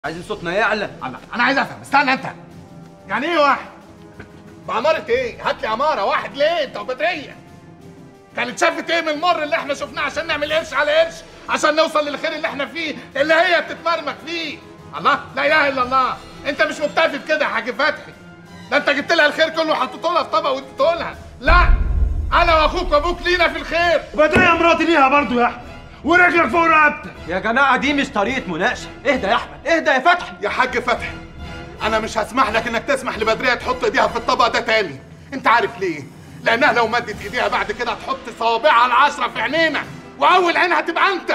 عايزين صوتنا يعلى الله انا عايز افهم استنى انت يعني ايه واحد بعمارة ايه هات لي عمارة واحد ليه انت وبدرية كانت شافت ايه من المر اللي احنا شفناه عشان نعمل قرش على قرش عشان نوصل للخير اللي احنا فيه اللي هي بتتمرمك فيه الله لا اله الا الله انت مش مكتفي بكده يا حاج فتحي ده انت جبت لها الخير كله وحطيته لها في طبق واديته لها لا انا واخوك وابوك لينا في الخير وبدرية مراتي ليها برضو يا احمد ورجلك فوق رقبتك يا جماعه دي مش طريقه مناقشه اهدى يا احمد اهدى يا فتحي يا حاج فتحي انا مش هسمح لك انك تسمح لبدريه تحط ايديها في الطبق ده تاني انت عارف ليه لانها لو مدت ايديها بعد كده هتحط صوابعها العشره في عينينا واول عين هتبقى انت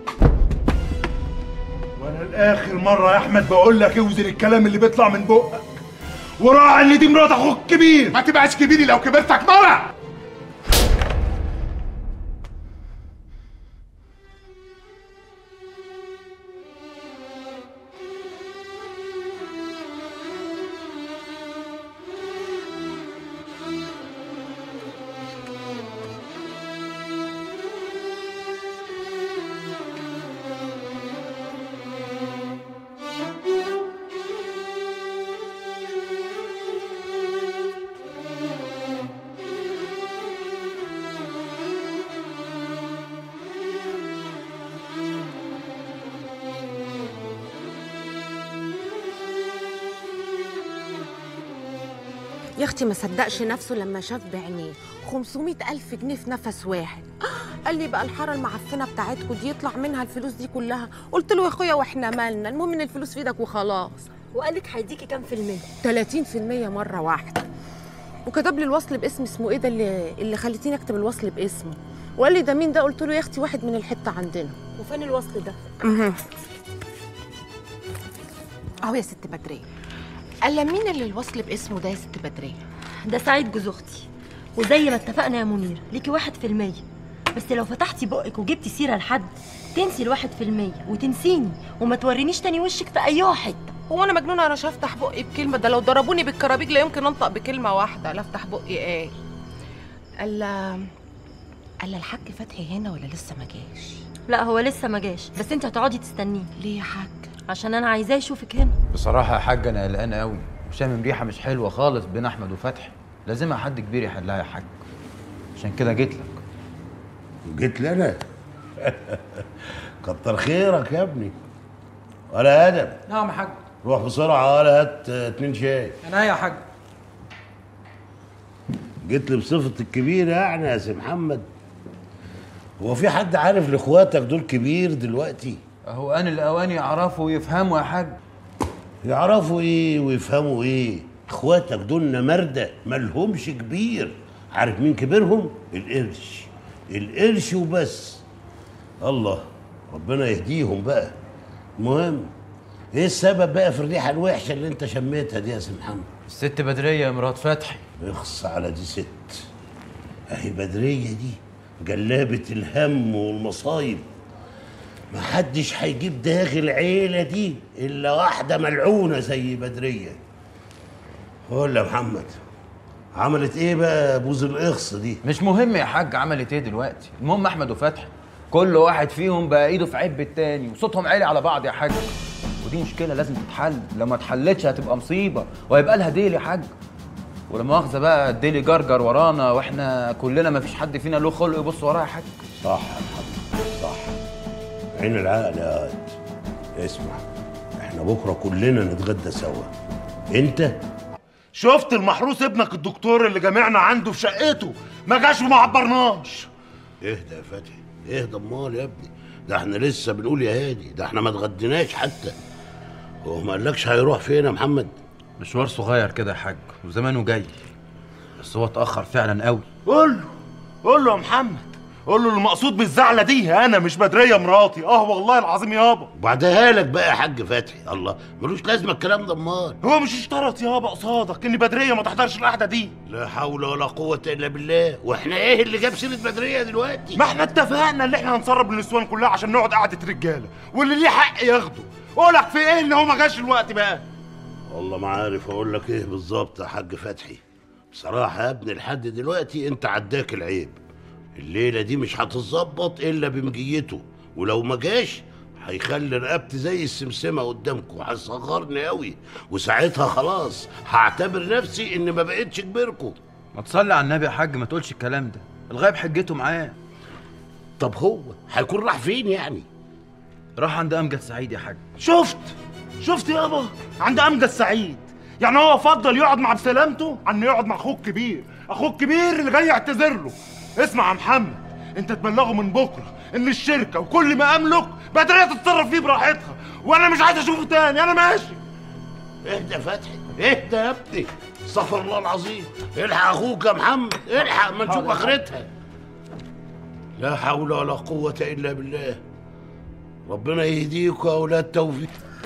وانا لاخر مرة يا احمد بقول لك اوزن الكلام اللي بيطلع من بقك وراعي ان دي مرات اخوك الكبير ما تبقاش كبيري لو كبرتك مره يا اختي ما صدقش نفسه لما شاف بعينيه 500 ألف جنيه في نفس واحد قال لي بقى الحارة المعفنة بتاعتكم دي يطلع منها الفلوس دي كلها قلت له يا اخويا واحنا مالنا المهم ان الفلوس في ايدك وخلاص وقال لك هيديكي كام في المية 30% مرة واحدة وكتب لي الوصل باسم اسمه ايه ده اللي اللي خليتيني اكتب الوصل باسمه وقال لي ده مين ده قلت له يا اختي واحد من الحتة عندنا وفين الوصل ده اهو يا ست بدرية قال لي مين اللي الوصل باسمه ده يا ست بدرية ده سعيد جوز اختي وزي ما اتفقنا يا منير ليكي واحد في المية بس لو فتحتي بقك وجبتي سيرة لحد تنسي الواحد في المية وتنسيني وما تورينيش تاني وشك في أي حتة هو انا مجنونه انا مش هفتح بقي بكلمه ده لو ضربوني بالكرابيج لا يمكن انطق بكلمه واحده لا افتح بقي ايه قال قال الحاج فتحي هنا ولا لسه ما جاش لا هو لسه ما جاش بس انت هتقعدي تستنيه ليه يا حاج عشان انا عايزاه يشوفك هنا بصراحة يا حاج أنا قلقان قوي وشامم ريحة مش حلوة خالص بين أحمد وفتحي لازمها حد كبير يحلها يا حاج عشان كده جيت لك جيت لي انا كتر خيرك يا ابني ولا ادم نعم يا حاج روح بسرعه ولا هات آه، اتنين شاي انا يا حاج جيت لي بصفة الكبير يعني يا سي محمد هو في حد عارف لاخواتك دول كبير دلوقتي أهو أنا الأوان يعرفوا ويفهموا يا حاج يعرفوا ايه ويفهموا ايه اخواتك دول نمردة مالهمش كبير عارف مين كبيرهم القرش القرش وبس الله ربنا يهديهم بقى المهم ايه السبب بقى في الريحه الوحشه اللي انت شميتها دي يا سي محمد الست بدرية مرات فتحي اخص على دي ست اهي بدريه دي جلابه الهم والمصايب محدش هيجيب داخل العيله دي الا واحده ملعونه زي بدريه قول يا محمد عملت ايه بقى بوز الاخص دي مش مهم يا حاج عملت إيه دلوقتي المهم أحمد وفتحي كل واحد فيهم بقى إيده في عب التاني وصوتهم عالي على بعض يا حاج ودي مشكلة لازم تتحل لو ما اتحلتش هتبقى مصيبة وهيبقى لها ديل يا حاج ولا مؤاخذة بقى الديل يجرجر ورانا واحنا كلنا ما فيش حد فينا له خلق يبص وراه يا حاج صح يا محمد صح عين العقل يا واد اسمع احنا بكره كلنا نتغدى سوا انت شفت المحروس ابنك الدكتور اللي جامعنا عنده في شقته ما جاش وما عبرناش اهدى يا فتحي اهدى امال يا ابني ده احنا لسه بنقول يا هادي ده احنا ما اتغديناش حتى هو ما قالكش هيروح فين يا محمد مشوار صغير كده يا حاج وزمانه جاي بس هو اتأخر فعلا قوي قول له قول له يا محمد قول له المقصود بالزعلة دي انا مش بدرية مراتي اه والله العظيم يابا وبعدها لك بقى يا حاج فتحي الله ملوش لازمه الكلام ده امال هو مش اشترط يابا قصادك ان بدرية ما تحضرش القعدة دي لا حول ولا قوه الا بالله واحنا ايه اللي جاب سيره بدريه دلوقتي ما احنا اتفقنا ان احنا هنسرب النسوان كلها عشان نقعد قعدة رجالة واللي ليه حق ياخده قولك في ايه اللي هو ما جاش الوقت بقى والله ما عارف اقول لك ايه بالظبط يا حاج فتحي بصراحه يا ابني لحد دلوقتي انت عداك العيب الليله دي مش هتتظبط الا بمجيته ولو ما جاش هيخلي رقبتي زي السمسمه قدامكم هيصغرني قوي وساعتها خلاص هعتبر نفسي ان ما بقتش كبيركم ما تصلي على النبي يا حاج ما تقولش الكلام ده الغايب حجته معاه طب هو هيكون راح فين يعني راح عند امجد سعيد يا حاج شفت شفت يابا عند امجد سعيد يعني هو فضل يقعد مع بسلامته عن انه يقعد مع اخوه الكبير اخوه الكبير اللي جاي يعتذر له اسمع يا محمد انت تبلغه من بكره ان الشركه وكل ما املك بقت هي تتصرف فيه براحتها وانا مش عايز اشوفه تاني انا ماشي اهدى يا فتحي اهدى يا ابني استغفر الله العظيم الحق اخوك يا محمد الحق ما نشوف اخرتها لا حول ولا قوة إلا بالله ربنا يهديكم يا أولاد توفيق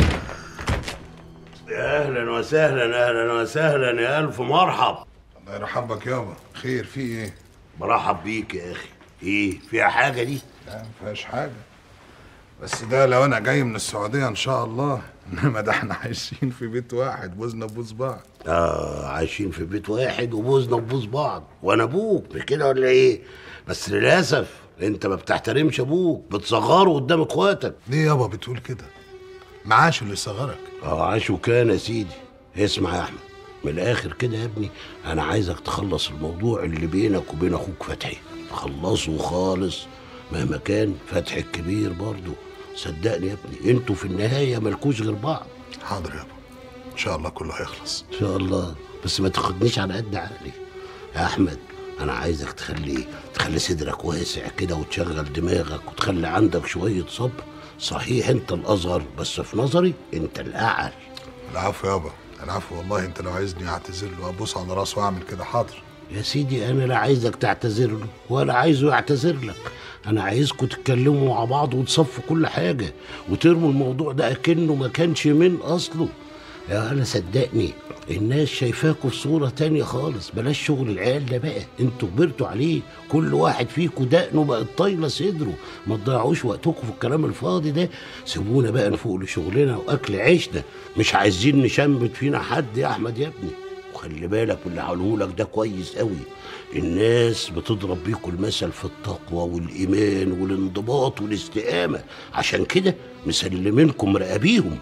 يا أهلا وسهلا أهلا وسهلا يا ألف مرحب الله يرحمك يابا خير في ايه؟ مرحب بيك يا أخي إيه فيها حاجة دي؟ لا ما فيهاش حاجة بس ده لو انا جاي من السعودية ان شاء الله انما ده احنا عايشين في بيت واحد بوزنا بوز بعض آه عايشين في بيت واحد وبوزنا ببوز بعض وأنا أبوك مش كده ولا إيه؟ بس للأسف أنت ما بتحترمش أبوك بتصغره قدام إخواتك ليه يابا بتقول كده؟ معاش اللي صغرك اه عاش وكان يا سيدي اسمع يا احمد من الاخر كده يا ابني انا عايزك تخلص الموضوع اللي بينك وبين اخوك فتحي تخلصه خالص مهما كان فتحي الكبير برضه صدقني يا ابني انتوا في النهايه ملكوش غير بعض حاضر يابا ان شاء الله كله هيخلص ان شاء الله بس ما تاخدنيش على قد عقلي يا احمد انا عايزك تخلي تخلي صدرك واسع كده وتشغل دماغك وتخلي عندك شويه صبر صحيح انت الاصغر بس في نظري انت الاعلى العفو يابا العفو والله انت لو عايزني اعتذر له ابوس على راسه واعمل كده حاضر يا سيدي انا لا عايزك تعتذر له ولا عايزه يعتذر لك انا عايزكم تتكلموا مع بعض وتصفوا كل حاجه وترموا الموضوع ده اكنه ما كانش من اصله يا انا صدقني الناس شايفاكوا في صورة تانية خالص بلاش شغل العيال ده بقى انتوا كبرتوا عليه كل واحد فيكوا دقنه بقت طايلة صدره ما تضيعوش وقتكم في الكلام الفاضي ده سيبونا بقى نفوق لشغلنا واكل عيشنا مش عايزين نشمت فينا حد يا احمد يا ابني وخلي بالك من اللي هقوله لك ده كويس قوي الناس بتضرب بيكوا المثل في التقوى والايمان والانضباط والاستقامه عشان كده مسلمينكم رقابيهم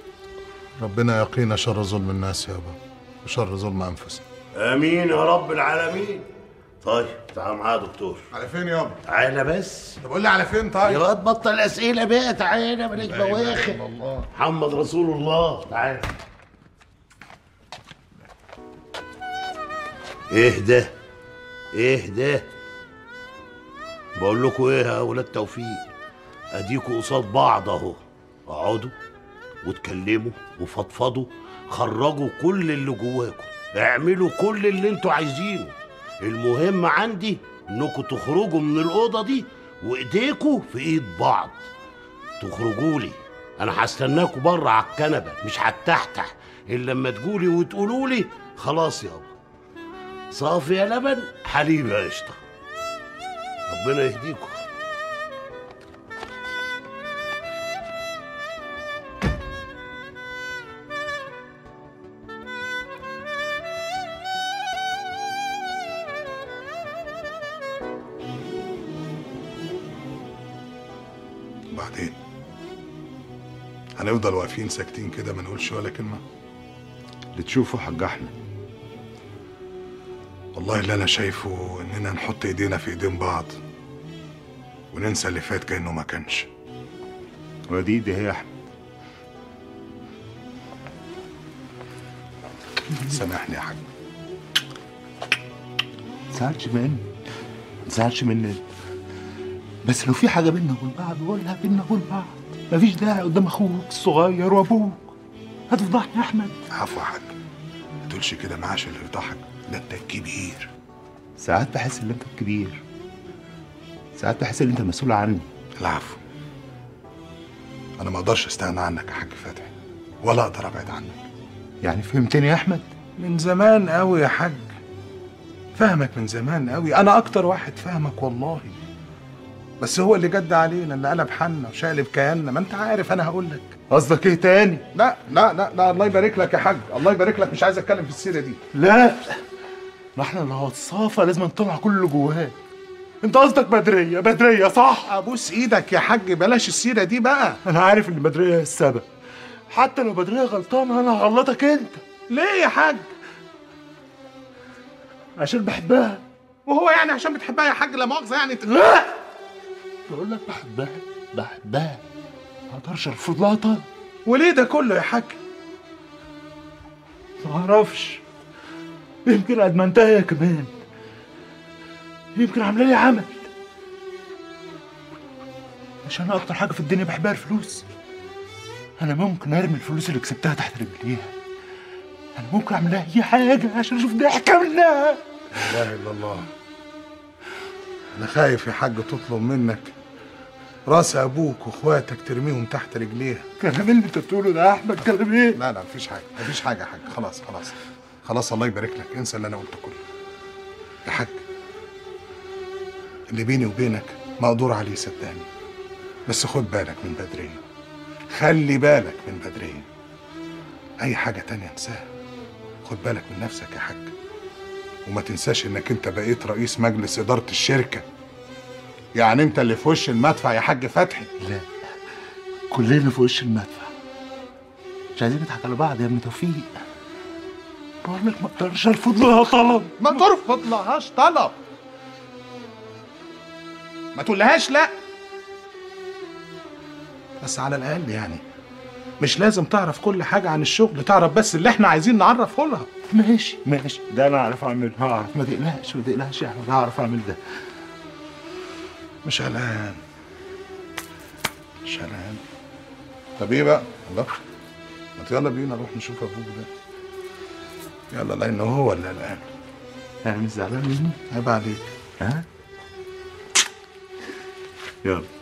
ربنا يقينا شر ظلم الناس يابا وشر ظلم انفسنا امين يا رب العالمين طيب تعال معايا يا دكتور على فين يابا؟ تعالى بس طب قول لي على فين يا طيب؟ واد بطل اسئله بقى تعالى بلاش لا إله بواخر إلا الله محمد رسول الله تعالى اهدى اهدى بقول لكم ايه يا اولاد توفيق اديكوا قصاد بعض اهو اقعدوا واتكلموا وفضفضوا خرجوا كل اللي جواكم اعملوا كل اللي انتوا عايزينه المهم عندي انكم تخرجوا من الاوضه دي وايديكوا في ايد بعض تخرجوا لي انا هستناكوا بره على الكنبه مش هتحتح الا لما تقولي وتقولوا لي خلاص يابا صافي يا لبن حليب يا قشطه ربنا يهديكم وبعدين هنفضل واقفين ساكتين كده ما نقولش ولا كلمة اللي تشوفه حاج احمد والله اللي انا شايفه اننا نحط ايدينا في ايدين بعض وننسى اللي فات كانه ما كانش ودي ايدي هي يا احمد سامحني يا حاج تزعلش مني ما تزعلش مني بس لو في حاجه بينا وبين بعض قولها بينا وبين بعض مفيش داعي قدام اخوك الصغير وابوك هتفضحني يا احمد عفوا يا حاج ما تقولش كده معاش اللي يفضحك ده انت الكبير ساعات بحس ان انت الكبير ساعات بحس ان انت المسؤول عني العفو انا ما اقدرش استغنى عنك يا حاج فتحي ولا اقدر ابعد عنك يعني فهمتني يا احمد من زمان قوي يا حاج فاهمك من زمان قوي انا اكتر واحد فاهمك والله بس هو اللي جد علينا اللي قلب حالنا وشقلب كياننا ما انت عارف انا هقول لك قصدك ايه تاني لا لا لا لا الله يبارك لك يا حاج الله يبارك لك مش عايز اتكلم في السيره دي لا ما احنا لو هتصافى لازم نطلع كل اللي جواك انت قصدك بدريه بدريه صح ابوس ايدك يا حاج بلاش السيره دي بقى انا عارف ان بدريه هي السبب حتى لو بدريه غلطانه انا هغلطك انت ليه يا حاج عشان بحبها وهو يعني عشان بتحبها يا حاج لا مؤاخذه يعني ت- لا بقول لك بحبها بحبها ما اقدرش ارفض لها طلب وليه ده كله يا حاج ما اعرفش يمكن ادمنتها هي كمان يمكن عامله لي عمل مش انا اكتر حاجه في الدنيا بحبها الفلوس انا ممكن ارمي الفلوس اللي كسبتها تحت رجليها انا ممكن اعمل لها اي حاجه عشان اشوف ضحكه منها لا اله الا الله انا خايف يا حاج تطلب منك راس ابوك واخواتك ترميهم تحت رجليها كلام اللي انت بتقوله ده يا احمد كلام ايه لا لا مفيش حاجه مفيش حاجه يا حاج خلاص خلاص خلاص الله يبارك لك انسى اللي انا قلته كله يا حاج اللي بيني وبينك مقدور عليه صدقني بس خد بالك من بدرية خلي بالك من بدرية اي حاجه تانية انساها خد بالك من نفسك يا حاج وما تنساش انك انت بقيت رئيس مجلس اداره الشركه يعني انت اللي في وش المدفع يا حاج فتحي لا كلنا في وش المدفع مش عايزين نضحك على بعض يا ابن توفيق بقول لك ما اقدرش ارفض لها طلب ما ترفض لهاش طلب ما تقولهاش لا بس على الاقل يعني مش لازم تعرف كل حاجه عن الشغل تعرف بس اللي احنا عايزين نعرفه لها ماشي ماشي ده انا اعرف اعمله هعرف ما تقلقش ما تقلقش يا احمد هعرف اعمل ده مش قلقان مش قلقان طب ايه بقى الله ما يلا بينا نروح نشوف ابوك ده يلا لان هو اللي قلقان انا مش زعلان مني عيب عليك ها يلا